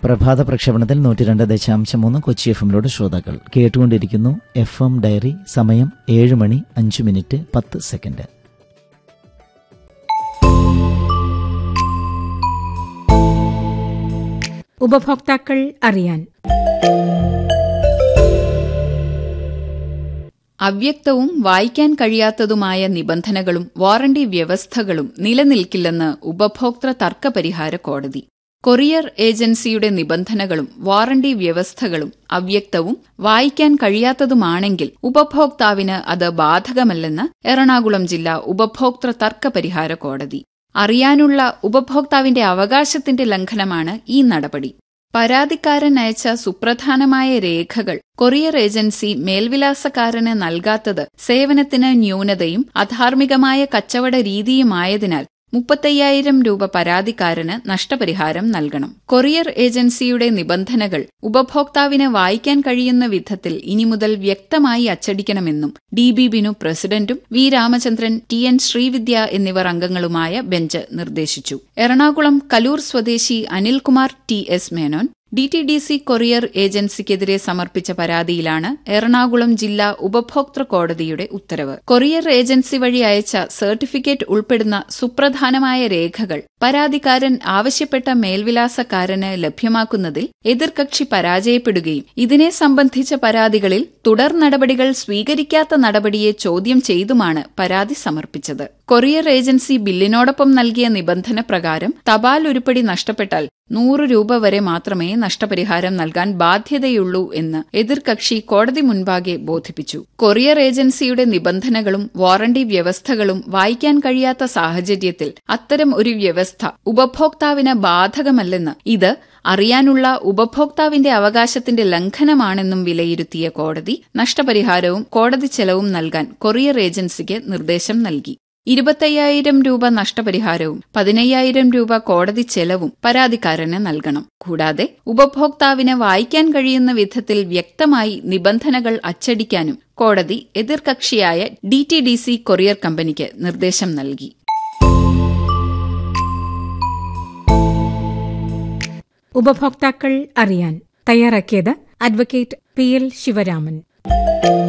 പ്രഭാത പ്രക്ഷേപണത്തിൽ നൂറ്റി രണ്ട് ദശാംശം മൂന്ന് കൊച്ചി എഫ് എമ്മിലൂടെ ശ്രോതാക്കൾ കേട്ടുകൊണ്ടിരിക്കുന്നു എഫ് എം ഡയറി സമയം ഏഴ് മണി അഞ്ച് മിനിറ്റ് പത്ത് സെക്കൻഡ് ഉപഭോക്താക്കൾ അറിയാൻ അവ്യക്തവും വായിക്കാൻ കഴിയാത്തതുമായ നിബന്ധനകളും വാറണ്ടി വ്യവസ്ഥകളും നിലനിൽക്കില്ലെന്ന് ഉപഭോക്തൃ തർക്കപരിഹാര കോടതി കൊറിയർ ഏജൻസിയുടെ നിബന്ധനകളും വാറണ്ടി വ്യവസ്ഥകളും അവ്യക്തവും വായിക്കാൻ കഴിയാത്തതുമാണെങ്കിൽ ഉപഭോക്താവിന് അത് ബാധകമല്ലെന്ന് എറണാകുളം ജില്ലാ ഉപഭോക്തൃ തർക്കപരിഹാര കോടതി അറിയാനുള്ള ഉപഭോക്താവിന്റെ അവകാശത്തിന്റെ ലംഘനമാണ് ഈ നടപടി പരാതിക്കാരൻ അയച്ച സുപ്രധാനമായ രേഖകൾ കൊറിയർ ഏജൻസി മേൽവിലാസക്കാരന് നൽകാത്തത് സേവനത്തിന് ന്യൂനതയും അധാർമികമായ കച്ചവട രീതിയുമായതിനാൽ മുപ്പത്തയ്യായിരം രൂപ പരാതിക്കാരന് നഷ്ടപരിഹാരം നൽകണം കൊറിയർ ഏജൻസിയുടെ നിബന്ധനകൾ ഉപഭോക്താവിന് വായിക്കാൻ കഴിയുന്ന വിധത്തിൽ ഇനി മുതൽ വ്യക്തമായി അച്ചടിക്കണമെന്നും ഡി ബി ബിനു പ്രസിഡന്റും V Ramachandran T N Sreevidya എന്നിവർ അംഗങ്ങളുമായ ബെഞ്ച് നിർദ്ദേശിച്ചു എറണാകുളം കലൂർ സ്വദേശി Anilkumar T S Menon D T D C courier ഏജൻസിക്കെതിരെ സമർപ്പിച്ച പരാതിയിലാണ് എറണാകുളം ജില്ലാ ഉപഭോക്തൃ കോടതിയുടെ ഉത്തരവ് കൊറിയർ ഏജൻസി വഴി അയച്ച സർട്ടിഫിക്കറ്റ് ഉൾപ്പെടുന്ന സുപ്രധാനമായ രേഖകൾ പരാതിക്കാരൻ ആവശ്യപ്പെട്ട മേൽവിലാസക്കാരന് ലഭ്യമാക്കുന്നതിൽ എതിർകക്ഷി പരാജയപ്പെടുകയും ഇതിനെ സംബന്ധിച്ച പരാതികളിൽ തുടർ നടപടികൾ സ്വീകരിക്കാത്ത നടപടിയെ ചോദ്യം ചെയ്തുമാണ് പരാതി സമർപ്പിച്ചത് കൊറിയർ ഏജൻസി ബില്ലിനോടൊപ്പം നൽകിയ നിബന്ധന പ്രകാരം തപാൽ ഉരുപ്പടി നഷ്ടപ്പെട്ടാൽ നൂറ് രൂപ വരെ മാത്രമേ നഷ്ടപരിഹാരം നൽകാൻ ബാധ്യതയുള്ളൂ എന്ന് എതിർകക്ഷി കോടതി മുൻപാകെ ബോധിപ്പിച്ചു കൊറിയർ ഏജൻസിയുടെ നിബന്ധനകളും വാറണ്ടി വ്യവസ്ഥകളും വായിക്കാൻ കഴിയാത്ത സാഹചര്യത്തിൽ അത്തരം ഒരു വ്യവസ്ഥ ഉപഭോക്താവിന് ബാധകമല്ലെന്ന് ഇത് അറിയാനുള്ള ഉപഭോക്താവിന്റെ അവകാശത്തിന്റെ ലംഘനമാണെന്നും വിലയിരുത്തിയ കോടതി നഷ്ടപരിഹാരവും കോടതി ചെലവും നൽകാൻ കൊറിയർ ഏജൻസിക്ക് നിർദ്ദേശം നൽകി ഇരുപത്തയ്യായിരം രൂപ നഷ്ടപരിഹാരവും പതിനയ്യായിരം രൂപ കോടതി ചെലവും പരാതിക്കാരന് നൽകണം കൂടാതെ ഉപഭോക്താവിന് വായിക്കാൻ കഴിയുന്ന വിധത്തിൽ വ്യക്തമായി നിബന്ധനകൾ അച്ചടിക്കാനും കോടതി എതിർകക്ഷിയായ D T D C courier കമ്പനിക്ക് നിർദ്ദേശം നൽകി ഉപഭോക്താക്കൾ അറിയാൻ തയ്യാറാക്കിയത് അഡ്വക്കേറ്റ് പി എൽ ശിവരാമൻ